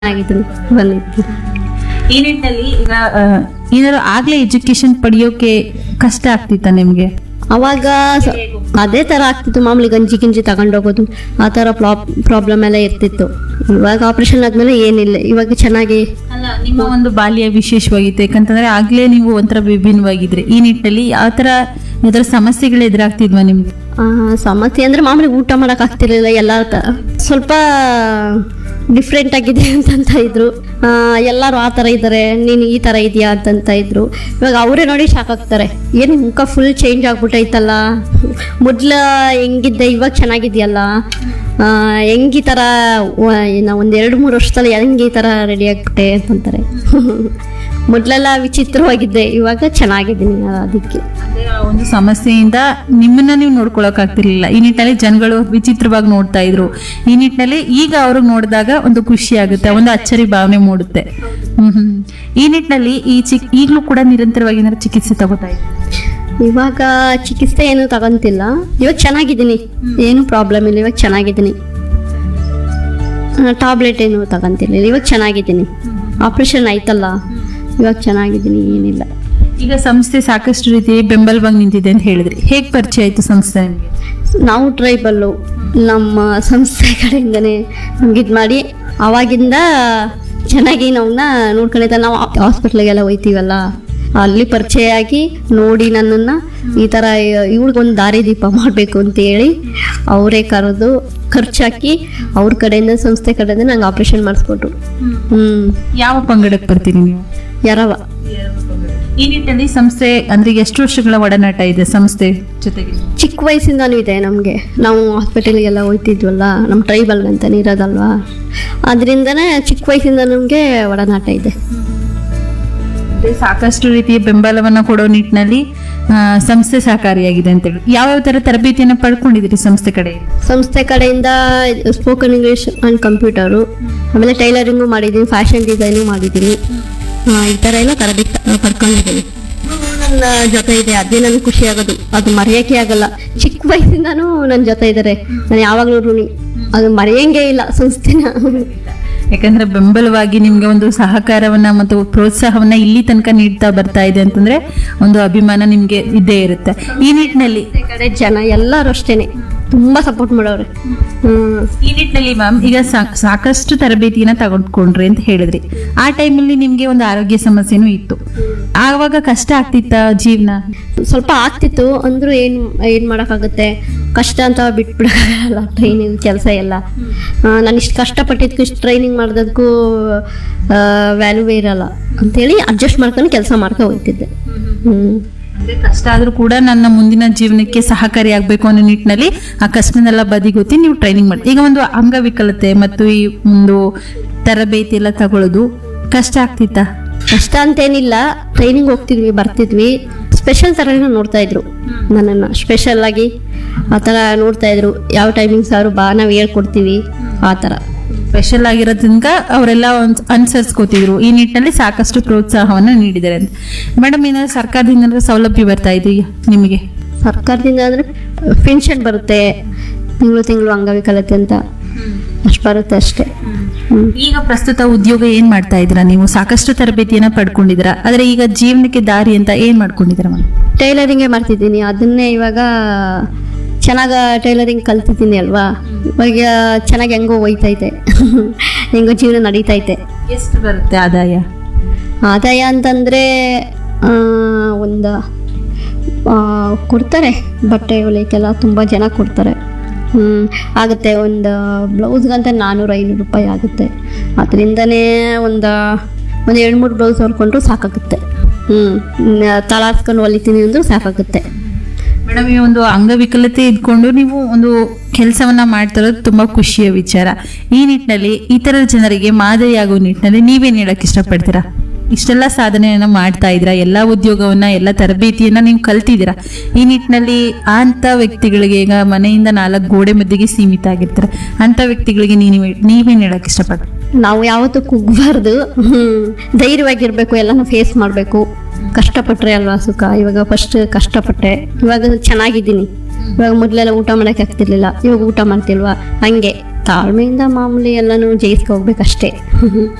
ಚೆನ್ನಾಗಿದ್ದೀನಿ ಬಂದಿದ್ದೀನಿ ಈ ನಿಟ್ಟಿನಲ್ಲಿ ಈಗ ಆ, ಏನಾದ್ರು ಆಗ್ಲೇ ಎಜುಕೇಶನ್ ಪಡೆಯೋಕೆ ಕಷ್ಟ ಆಗ್ತಿತ್ತ ನಿಮ್ಗೆ ಅವಾಗ ಸ- ಅದೇ ಥರ ಆಗ್ತಿತ್ತು ಮಾಮೂಲಿ ಗಂಜಿ ಗಿಂಜಿ ತಗೊಂಡೋಗೋದು ಆ ಥರ ಪ್ರಾಬ್ಲಮ್ ಎಲ್ಲ ಇರ್ತಿತ್ತು ಇವಾಗ ಆಪ್ರೇಷನ್ ಆದ್ಮೇಲೆ ಏನಿಲ್ಲ ಇವಾಗ ಚೆನ್ನಾಗಿ ಅಲ್ಲ ನಿಮ್ಮ ಒಂದು ಬಾಲ್ಯ ವಿಶೇಷವಾಗಿತ್ತು ಯಾಕಂತಂದ್ರೆ ಆಗ್ಲೇ ನೀವು ಒಂಥರ ವಿಭಿನ್ನವಾಗಿದ್ರಿ ಈ ನಿಟ್ಟಿನಲ್ಲಿ ಯಾವ ತರ ಯಾವ್ದಾರ ಸಮಸ್ಯೆಗಳು ಎದುರಾಗ್ತಿದ್ವಾ ನಿಮ್ಗೆ ಆ, ಸಮಸ್ಯೆ ಅಂದರೆ ಮಾಮೂಲಿ ಊಟ ಮಾಡೋಕೆ ಆಗ್ತಿರ್ಲಿಲ್ಲ ಎಲ್ಲ ತ- ಸ್ವಲ್ಪ ಡಿಫ್ರೆಂಟ್ ಆಗಿದೆ ಅಂತಂತ ಇದ್ರು ಆ, ಎಲ್ಲರೂ ಆ ಥರ ಇದ್ದಾರೆ ನೀನು ಈ ಥರ ಇದೆಯಾ ಅಂತಂತ ಇದ್ರು ಇವಾಗ ಅವರೇ ನೋಡಿ ಶಾಕ್ ಆಗ್ತಾರೆ ಏನು ಮುಖ ಫುಲ್ ಚೇಂಜ್ ಆಗ್ಬಿಟ್ಟೈತಲ್ಲ ಮೊದ್ಲು ಹೆಂಗಿದ್ದೆ ಇವಾಗ ಚೆನ್ನಾಗಿದೆಯಲ್ಲ ಹೆಂಗೆ ಈ ಥರ ನಾವು ಒಂದು ಎರಡು ಮೂರು ವರ್ಷದಲ್ಲಿ ಹೆಂಗೆ ಈ ಥರ ರೆಡಿ ಆಗ್ಬಿಟ್ಟೆ ಅಂತಂತಾರೆ ಮೊದಲೆಲ್ಲ ವಿಚಿತ್ರವಾಗಿದ್ದೆ ಇವಾಗ ಚೆನ್ನಾಗಿದ್ದೀನಿ ಅದಕ್ಕೆ ಅದೇ ಆ ಒಂದು ಸಮಸ್ಯೆಯಿಂದ ನಿಮ್ಮನ್ನ ನೀವು ನೋಡ್ಕೊಳಕ್ ಆಗ್ತಿರ್ಲಿಲ್ಲ ಈ ನಿಟ್ಟಿನಲ್ಲಿ ಜನಗಳು ವಿಚಿತ್ರವಾಗಿ ನೋಡ್ತಾ ಇದ್ರು ಈ ನಿಟ್ಟಿನಲ್ಲಿ ಈಗ ಅವ್ರಿಗೆ ನೋಡಿದಾಗ ಒಂದು ಖುಷಿ ಆಗುತ್ತೆ ಒಂದು ಅಚ್ಚರಿ ಭಾವನೆ ಮೂಡುತ್ತೆ ಹ್ಮ್ ಹ್ಮ್. ಈ ನಿಟ್ಟಿನಲ್ಲಿ ಈ ಚಿಕ್ ಈಗಲೂ ಕೂಡ ನಿರಂತರವಾಗಿ ಏನಾದ್ರು ಚಿಕಿತ್ಸೆ ತಗೋತಾ ಇದ್ದೀರಾ? ಇವಾಗ ಚಿಕಿತ್ಸೆ ಏನು ತಗೊಂತಿಲ್ಲ ಇವಾಗ ಚೆನ್ನಾಗಿದ್ದೀನಿ ಏನು ಪ್ರಾಬ್ಲಮ್ ಇಲ್ಲ ಇವಾಗ ಚೆನ್ನಾಗಿದ್ದೀನಿ ಟಾಬ್ಲೆಟ್ ಏನು ತಗೊಂತಿಲ್ಲ ಇವಾಗ ಚೆನ್ನಾಗಿದ್ದೀನಿ ಆಪ್ರೇಷನ್ ಆಯ್ತಲ್ಲ ಇವಾಗ ಚೆನ್ನಾಗಿದ್ದೀನಿ ಏನಿಲ್ಲ ಈಗ ಸಂಸ್ಥೆ ಸಾಕಷ್ಟು ರೀತಿ ಬೆಂಬಲವಾಗಿ ನಿಂತಿದೆ ಅಂತ ಹೇಳಿದ್ರಿ ಹೇಗ್ ಪರಿಚಯ ಆಯ್ತು ಸಂಸ್ಥೆ ನಿಮಗೆ ನಾವು ಟ್ರೈಬಲ್ಲು ನಮ್ಮ ಸಂಸ್ಥೆ ಕಡೆಯಿಂದನೇ ನಮ್ಗೆ ಇದು ಮಾಡಿ ಅವಾಗಿಂದ ಚೆನ್ನಾಗಿ ನಮ್ಮನ್ನ ನೋಡ್ಕೊಂಡಿದ್ದ ನಾವು ಹಾಸ್ಪಿಟ್ಲಿಗೆಲ್ಲ ಹೋಯ್ತೀವಲ್ಲ ಅಲ್ಲಿ ಪರಿಚಯ ಆಗಿ ನೋಡಿ ನನ್ನನ್ನು ಈ ಥರ ಇವ್ಳಿಗೊಂದು ದಾರಿದೀಪ ಮಾಡಬೇಕು ಅಂತ ಹೇಳಿ ಅವರೇ ಕರೆದು ಖರ್ಚಾಕಿ ಅವ್ರ ಕಡೆಯಿಂದ ಸಂಸ್ಥೆ ಕಡೆಯಿಂದ ನಂಗೆ ಆಪ್ರೇಷನ್ ಮಾಡಿಸ್ಕೊಟ್ರು ಹ್ಞೂ ಯಾವ ಪಂಗಡಕ್ಕೆ ಬರ್ತೀರಿ ನೀವು ಯಾರವ ಈ ನಿಟ್ಟಿನಲ್ಲಿ ಸಂಸ್ಥೆ ಅಂದ್ರೆ ಈಗ ಎಷ್ಟು ವರ್ಷಗಳ ಒಡನಾಟ ಇದೆ ಸಂಸ್ಥೆ ಜೊತೆಗೆ ಚಿಕ್ಕ ವಯಸ್ಸಿಂದನೂ ಇದೆ ನಮಗೆ ನಾವು ಹಾಸ್ಪಿಟಲ್ಗೆಲ್ಲ ಹೋಯ್ತಿದ್ವಲ್ಲ ನಮ್ಮ ಟ್ರೈಬಲ್ ಅಂತಾನೆ ಇರೋದಲ್ವಾ ಅದರಿಂದನೇ ಚಿಕ್ಕ ವಯಸ್ಸಿಂದ ನಮಗೆ ಒಡನಾಟ ಇದೆ ಅಂದ್ರೆ ಸಾಕಷ್ಟು ರೀತಿಯ ಬೆಂಬಲವನ್ನ ಕೊಡೋ ನಿಟ್ಟಿನಲ್ಲಿ ಆ, ಸಂಸ್ಥೆ ಸಹಕಾರಿಯಾಗಿದೆ ಅಂತ ಹೇಳಿ ಯಾವ್ಯಾವ ತರ ತರಬೇತಿಯನ್ನ ಪಡ್ಕೊಂಡಿದ್ದೀರಿ ಸಂಸ್ಥೆ ಕಡೆ ಸಂಸ್ಥೆ ಕಡೆಯಿಂದ ಸ್ಪೋಕನ್ ಇಂಗ್ಲೀಷ್ ಆ್ಯಂಡ್ ಕಂಪ್ಯೂಟರು ಆಮೇಲೆ ಟೈಲರಿಂಗು ಮಾಡಿದ್ದೀನಿ ಫ್ಯಾಷನ್ ಡಿಸೈನು ಮಾಡಿದ್ದೀನಿ ಆ, ಈ ಥರ ಎಲ್ಲ ತರಬೇತಿ ಪಡ್ಕೊಂಡಿದ್ದೀನಿ ನನ್ನ ಜೊತೆ ಇದೆ ಅದೇ ನನಗೆ ಖುಷಿ ಆಗೋದು ಅದು ಮರೆಯೋಕ್ಕೆ ಆಗಲ್ಲ ಚಿಕ್ಕ ವಯಸ್ಸಿಂದನೂ ನನ್ನ ಜೊತೆ ಇದ್ದಾರೆ ನಾನು ಯಾವಾಗಲೂ ಋಣಿ ಅದು ಮರೆಯಂಗೇ ಇಲ್ಲ ಸಂಸ್ಥೆನ ಯಾಕಂದ್ರೆ ಬೆಂಬಲವಾಗಿ ನಿಮ್ಗೆ ಒಂದು ಸಹಕಾರವನ್ನ ಮತ್ತು ಪ್ರೋತ್ಸಾಹವನ್ನ ಇಲ್ಲಿ ತನಕ ನೀಡ್ತಾ ಬರ್ತಾ ಇದೆ ಅಂತಂದ್ರೆ ಒಂದು ಅಭಿಮಾನ ನಿಮ್ಗೆ ಇದ್ದೇ ಇರುತ್ತೆ ಈ ನಿಟ್ಟಿನಲ್ಲಿ ಈ ಕಡೆ ಜನ ಎಲ್ಲರೂ ಅಷ್ಟೇನೆ ತುಂಬಾ ಸಪೋರ್ಟ್ ಮಾಡೋರೆ ಹ್ಮ್ ಈ ನಿಟ್ಟಿನಲ್ಲಿ ಮ್ಯಾಮ್ ಈಗ ಸಾ- ಸಾಕಷ್ಟು ತರಬೇತಿಯನ್ನ ತಗೊಂಡ್ಕೊಂಡ್ರಿ ಅಂತ ಹೇಳಿದ್ರಿ ಆ ಟೈಮಲ್ಲಿ ನಿಮ್ಗೆ ಒಂದು ಆರೋಗ್ಯ ಸಮಸ್ಯೆನೂ ಇತ್ತು ಆವಾಗ ಕಷ್ಟ ಆಗ್ತಿತ್ತ ಜೀವನ ಸ್ವಲ್ಪ ಆಗ್ತಿತ್ತು ಅಂದ್ರೂ ಏನ್ ಏನ್ ಮಾಡಕ್ಕಾಗುತ್ತೆ ಕಷ್ಟ ಅಂತ ಬಿಟ್ಬಿಡಲ್ಲ ಟ್ರೈನಿಂಗ್ ಕೆಲಸ ಎಲ್ಲ ನಾನು ಇಷ್ಟು ಕಷ್ಟಪಟ್ಟಿದ್ಕು ಇಷ್ಟು ಟ್ರೈನಿಂಗ್ ಮಾಡೋದಕ್ಕೂ ವ್ಯಾಲ್ಯೂವೇ ಇರಲ್ಲ ಅಂತೇಳಿ ಅಡ್ಜಸ್ಟ್ ಮಾಡ್ಕೊಂಡು ಕೆಲಸ ಮಾಡ್ಕೊ ಹೋಗ್ತಿದ್ದೆ ಹ್ಮ್ ಅಂದ್ರೆ ಕಷ್ಟ ಆದ್ರೂ ಕೂಡ ನನ್ನ ಮುಂದಿನ ಜೀವನಕ್ಕೆ ಸಹಕಾರಿ ಆಗ್ಬೇಕು ಅನ್ನೋ ನಿಟ್ಟಿನಲ್ಲಿ ಆ ಕಷ್ಟನೆಲ್ಲ ಬದಿಗೊತ್ತಿ ನೀವು ಟ್ರೈನಿಂಗ್ ಮಾಡಿ ಈಗ ಒಂದು ಅಂಗವಿಕಲತೆ ಮತ್ತು ಈ ಒಂದು ತರಬೇತಿ ಎಲ್ಲ ತಗೊಳ್ಳೋದು ಕಷ್ಟ ಆಗ್ತಿತ್ತಾ ಕಷ್ಟ ಅಂತೇನಿಲ್ಲ ಟ್ರೈನಿಂಗ್ ಹೋಗ್ತಿದ್ವಿ ಬರ್ತಿದ್ವಿ ಸ್ಪೆಷಲ್ ಥರನೇ ನೋಡ್ತಾ ಇದ್ರು ನನ್ನನ್ನು ಸ್ಪೆಷಲ್ ಆಗಿ ಆ ಥರ ನೋಡ್ತಾ ಇದ್ರು ಯಾವ ಟೈಮಿಂಗ್ಸ್ ಅವರು ಬಾ ನಾವು ಹೇಳ್ಕೊಡ್ತೀವಿ ಆ ಥರ ಸ್ಪೆಷಲ್ ಆಗಿರೋದ್ರಿಂದ ಅವರೆಲ್ಲ ಒಂದು ಅನುಸರಿಸ್ಕೋತಿದ್ರು ಈ ನಿಟ್ಟಿನಲ್ಲಿ ಸಾಕಷ್ಟು ಪ್ರೋತ್ಸಾಹವನ್ನು ನೀಡಿದ್ದಾರೆ ಅಂತ ಮೇಡಮ್ ಏನಾದ್ರು ಸರ್ಕಾರದಿಂದ ಏನಾದ್ರು ಸೌಲಭ್ಯ ಬರ್ತಾ ಇದೆಯಾ ನಿಮಗೆ ಸರ್ಕಾರದಿಂದ ಅಂದರೆ ಪೆನ್ಷನ್ ಬರುತ್ತೆ ತಿಂಗಳು ತಿಂಗಳು ಅಂಗವಿಕಲತೆ ಅಂತ ಅಷ್ಟು ಬರುತ್ತೆ ಅಷ್ಟೇ ಹ್ಮ್. ಈಗ ಪ್ರಸ್ತುತ ಉದ್ಯೋಗ ಏನ್ ಮಾಡ್ತಾ ಇದ್ದೀರಾ ನೀವು ಸಾಕಷ್ಟು ತರಬೇತಿಯನ್ನ ಪಡ್ಕೊಂಡಿದ್ದೀರಾ ಆದ್ರೆ ಈಗ ಜೀವನಕ್ಕೆ ದಾರಿ ಅಂತ ಏನ್ ಮಾಡ್ಕೊಂಡಿದ್ದೀರಾ ಮೇಡಮ್ ಟೈಲರಿಂಗೇ ಮಾಡ್ತಿದ್ದೀನಿ ಅದನ್ನೇ ಇವಾಗ ಚೆನ್ನಾಗಿ ಟೈಲರಿಂಗ್ ಕಲ್ತಿದ್ದೀನಿ ಅಲ್ವಾ ಇವಾಗ ಚೆನ್ನಾಗಿ ಹೆಂಗೋ ಹೋಯ್ತೈತೆ ಹೆಂಗೋ ಜೀವನ ನಡೀತೈತೆ ಎಷ್ಟು ಬರುತ್ತೆ ಆದಾಯ ಆದಾಯ ಅಂತಂದರೆ ಒಂದು ಕೊಡ್ತಾರೆ ಬಟ್ಟೆ ಹೊಲಿಯಕ್ಕೆಲ್ಲ ತುಂಬ ಜನ ಕೊಡ್ತಾರೆ ಹ್ಞೂ ಆಗುತ್ತೆ ಒಂದು ಬ್ಲೌಸ್ಗಂತ ನಾನ್ನೂರು ಐನೂರು ರೂಪಾಯಿ ಆಗುತ್ತೆ ಅದರಿಂದನೇ ಒಂದು ಒಂದು ಎರಡು ಮೂರು ಬ್ಲೌಸ್ ಹೊಲ್ಕೊಂಡ್ರು ಸಾಕಾಗುತ್ತೆ ಹ್ಞೂ ತಳಾರ್ಸ್ಕೊಂಡು ಹೊಲಿತೀನಿ ಅಂದರೂ ಸಾಕಾಗುತ್ತೆ ಮೇಡಮ್ ಈ ಒಂದು ಅಂಗವಿಕಲತೆ ಇದ್ಕೊಂಡು ನೀವು ಒಂದು ಕೆಲಸವನ್ನ ಮಾಡ್ತಿರೋದು ತುಂಬಾ ಖುಷಿಯ ವಿಚಾರ ಈ ನಿಟ್ಟಿನಲ್ಲಿ ಇತರ ಜನರಿಗೆ ಮಾದರಿಯಾಗುವ ನಿಟ್ಟಿನಲ್ಲಿ ನೀವೇನ್ ಹೇಳಕ್ ಇಷ್ಟಪಡ್ತೀರಾ ಇಷ್ಟೆಲ್ಲ ಸಾಧನೆಯನ್ನ ಮಾಡ್ತಾ ಇದ್ದೀರಾ ಎಲ್ಲ ಉದ್ಯೋಗವನ್ನ ಎಲ್ಲ ತರಬೇತಿಯನ್ನ ನೀವು ಕಲ್ತಿದ್ದೀರಾ ಈ ನಿಟ್ಟಿನಲ್ಲಿ ಅಂತ ವ್ಯಕ್ತಿಗಳಿಗೆ ಈಗ ಮನೆಯಿಂದ ನಾಲ್ಕು ಗೋಡೆ ಮಧ್ಯೆಗೆ ಸೀಮಿತ ಆಗಿರ್ತಾರೆ ಅಂತ ವ್ಯಕ್ತಿಗಳಿಗೆ ನೀವು ನೀವೇನ್ ಹೇಳಕ್ ಇಷ್ಟಪಡ್ತೀರಾ ನಾವು ಯಾವತ್ತೂ ಕುಗ್ಬಾರ್ದು ಹ್ಮ್. ಧೈರ್ಯವಾಗಿರ್ಬೇಕು ಎಲ್ಲನೂ ಫೇಸ್ ಮಾಡಬೇಕು ಕಷ್ಟಪಟ್ರೆ ಅಲ್ವಾ ಸುಖ ಇವಾಗ ಫಸ್ಟ್ ಕಷ್ಟಪಟ್ಟೆ ಇವಾಗ ಚೆನ್ನಾಗಿದ್ದೀನಿ ಇವಾಗ ಮೊದಲೆಲ್ಲ ಊಟ ಮಾಡೋಕ್ಕೆ ಆಗ್ತಿರ್ಲಿಲ್ಲ ಇವಾಗ ಊಟ ಮಾಡ್ತಿಲ್ವಾ ಹಂಗೆ ತಾಳ್ಮೆಯಿಂದ ಮಾಮೂಲಿ ಎಲ್ಲನೂ ಜಯಿಸ್ಕೋಗ್ಬೇಕಷ್ಟೇ